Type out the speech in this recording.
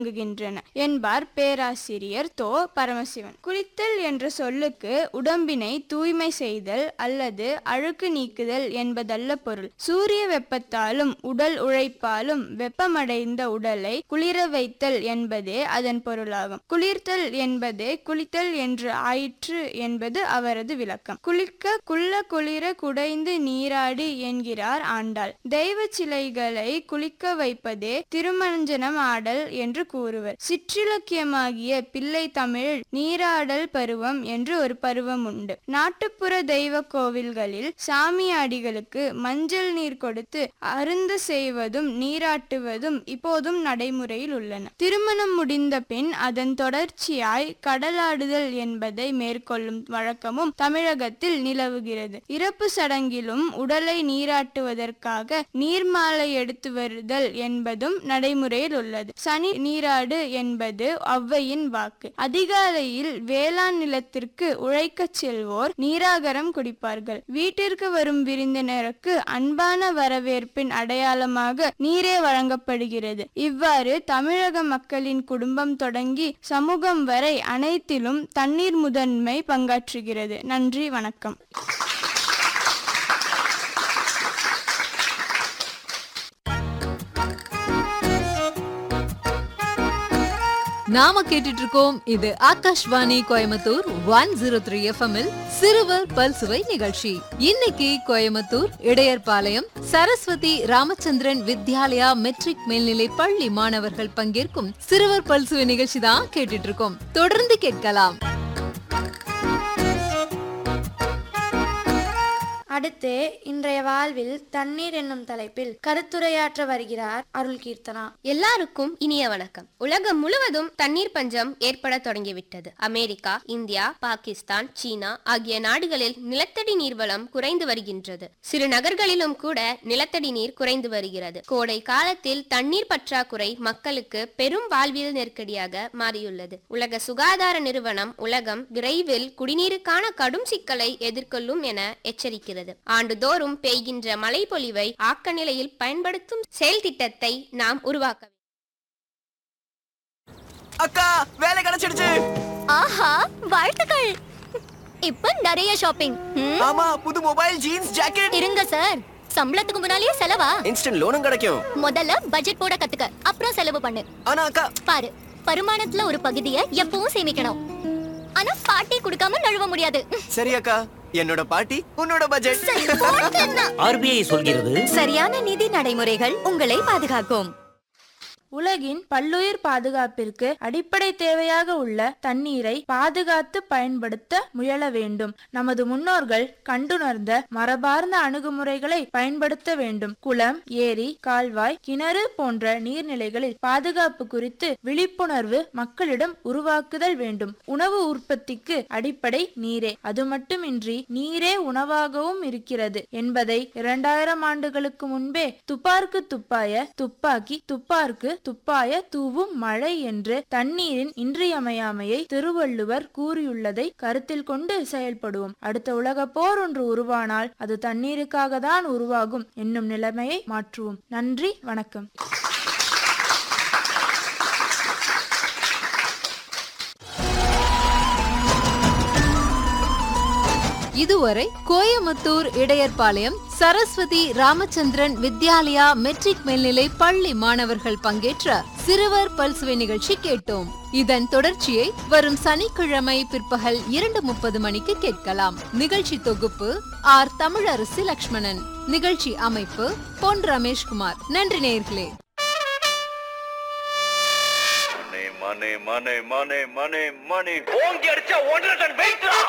விளங்குகின்றன என்பார் பேராசிரியர் தோ பரமசிவன் குளித்தல் என்ற சொல்லுக்கு உடம்பினை தூய்மை செய்தல் அல்லது அழுக்கு நீக்குதல் என்பதல்ல பொருள் சூரிய வெப்பத்தாலும் உடல் உழைப்பாலும் வெப்பமடைந்த உடலை குளிர வைத்தல் என்பதே அதன் பொருளாகும் குளிர்த்தல் என்பதே குளித்தல் என்று ஆயிற்று என்பது அவரது விளக்கம் குளிக்க குள்ள குளிர குடைந்து நீராடி என்கிறார் ஆண்டாள் தெய்வ சிலைகளை குளிக்க வைப்பதே திருமஞ்சனம் ஆடல் என்று கூறுவர் சிற்றிலக்கியமாகிய பிள்ளை தமிழில் நீராடல் பருவம் என்று ஒரு பருவம் உண்டு நாட்டுப்புற தெய்வ கோவில்களில் சாமியாடிகளுக்கு மஞ்சள் நீர் கொடுத்து அருந்த செய்வதும் நீராட்டுவதும் இப்போதும் நடைமுறையில் உள்ளன திருமணம் முடிந்த பின் அதன் தொடர்ச்சியாய் கடலாடுதல் என்பதை மேற்கொள்ளும் வழக்கமும் தமிழகத்தில் நிலவுகிறது இறப்பு சடங்கிலும் உடலை நீராட்டுவதற்காக நீர்மாலை எடுத்து வருதல் என்பதும் நடைமுறையில் உள்ளது சனி நீராடு என்பது ஔவையின் வாக்கு அதிகாலையில் வேளாண் நிலத்திற்கு உழைக்கச் செல்வோர் நீராகரம் குடிப்பார்கள் வீட்டிற்கு வரும் விருந்தினருக்கு அன்பான வரவேற்பின் அடையாளமாக நீரே வழங்கப்படுகிறது இவ்வாறு தமிழக மக்களின் குடும்பம் தொடங்கி சமூகம் வரை அனைத்திலும் தண்ணீர் முதன்மை பங்காற்றுகிறது நன்றி வணக்கம் நாம கேட்டுட்டு இருக்கோம் இது Akashvani Coimbatore one zero three எஃப்எம்இல் சிறுவர் பல்சுவை நிகழ்ச்சி இன்னைக்கு கோயம்புத்தூர் இடையர்பாளையம் சரஸ்வதி ராமச்சந்திரன் வித்யாலயா மெட்ரிக் மேல்நிலை பள்ளி மாணவர்கள் பங்கேற்கும் சிறுவர் பல்சுவை நிகழ்ச்சி தான் கேட்டுட்டு இருக்கோம் தொடர்ந்து கேட்கலாம் அடுத்து இன்றைய வாழ்வில் தண்ணீர் என்னும் தலைப்பில் கருத்துரையாற்ற வருகிறார் அருள் கீர்த்தனா எல்லாருக்கும் இனிய வணக்கம் உலகம் முழுவதும் தண்ணீர் பஞ்சம் ஏற்பட தொடங்கிவிட்டது அமெரிக்கா இந்தியா பாகிஸ்தான் சீனா ஆகிய நாடுகளில் நிலத்தடி நீர்வளம் குறைந்து வருகின்றது சிறு நகர்களிலும் கூட நிலத்தடி நீர் குறைந்து வருகிறது கோடை காலத்தில் தண்ணீர் பற்றாக்குறை மக்களுக்கு பெரும் வாழ்வியல் நெருக்கடியாக மாறியுள்ளது உலக சுகாதார நிறுவனம் உலகம் விரைவில் குடிநீருக்கான கடும் சிக்கலை எதிர்கொள்ளும் என எச்சரிக்கிறது ஆண்டுதோறும் பெய்கின்ற மழை பொழிவை ஆக்க நிலையில் பயன்படுத்தும் செயல் திட்டத்தை நாம் உருவாக்க வேண்டும். அக்கா வேலை கிடைச்சிடுச்சு ஆஹா வாழ்த்துக்கள் இப்ப நிறைய ஷாப்பிங் ம், ஆமா புது மொபைல் ஜீன்ஸ் ஜாக்கெட் இருங்க சார் சம்பளத்துக்கு முன்னாலேயே செலவா இன்ஸ்டன்ட் லோனும் கிடைக்கும் முதல்ல பட்ஜெட் போட கத்துக்க அப்புறம் செலவு பண்ணு ஆனா அக்கா பாரு வருமானத்துல ஒரு பகுதியை எப்பவும் சேமிக்கணும் ஆனா பாட்டி கொடுக்காம நழுவ முடியாது சரி அக்கா என்னோட பாட்டி உன்னோட பட்ஜெட் சரி, போட்டுன்னா. ஆர்பிஐ சொல்கிறது சரியான நிதி நடைமுறைகள் உங்களை பாதுகாக்கும் உலகின் பல்லுயிர் பாதுகாப்பிற்கு அடிப்படை தேவையாக உள்ள தண்ணீரை பாதுகாத்து பயன்படுத்த முயல வேண்டும் நமது முன்னோர்கள் கண்டுணர்ந்த மரபார்ந்த அணுகுமுறைகளை பயன்படுத்த வேண்டும் குளம் ஏரி கால்வாய் கிணறு போன்ற நீர்நிலைகளில் பாதுகாப்பு குறித்து விழிப்புணர்வு மக்களிடம் உருவாக்குதல் வேண்டும் உணவு உற்பத்திக்கு அடிப்படை நீரே அது மட்டுமின்றி நீரே உணவாகவும் இருக்கிறது என்பதை இரண்டாயிரம் ஆண்டுகளுக்கு முன்பே துப்பார்க்கு துப்பாய துப்பாக்கி துப்பார்க்கு துப்பாய தூவும் மழை என்று தண்ணீரின் இன்றியமையாமையை திருவள்ளுவர் கூறியுள்ளதை கருத்தில் கொண்டு செயல்படுவோம் அடுத்த உலக போர் ஒன்று உருவானால் அது தண்ணீருக்காக தான் உருவாகும் என்னும் நிலைமையை மாற்றுவோம் நன்றி வணக்கம் இதுவரை கோயமுத்தூர் இடையர்பாளையம் சரஸ்வதி ராமச்சந்திரன் வித்யாலயா மெட்ரிக் மேல்நிலை பள்ளி மாணவர்கள் பங்கேற்ற சிறுவர் பல்சுவை நிகழ்ச்சி கேட்டோம் இதன் தொடர்ச்சியை வரும் சனிக்கிழமை பிற்பகல் இரண்டு முப்பது மணிக்கு கேட்கலாம் நிகழ்ச்சி தொகுப்பு ஆர் தமிழரசி லக்ஷ்மணன் நிகழ்ச்சி அமைப்பு பொன் ரமேஷ்குமார் நன்றி நேயர்களே மணி மணி மணி மணி மணி ஓங்கி அடிச்சா ஒன்றரை டன் வெயிட்ரா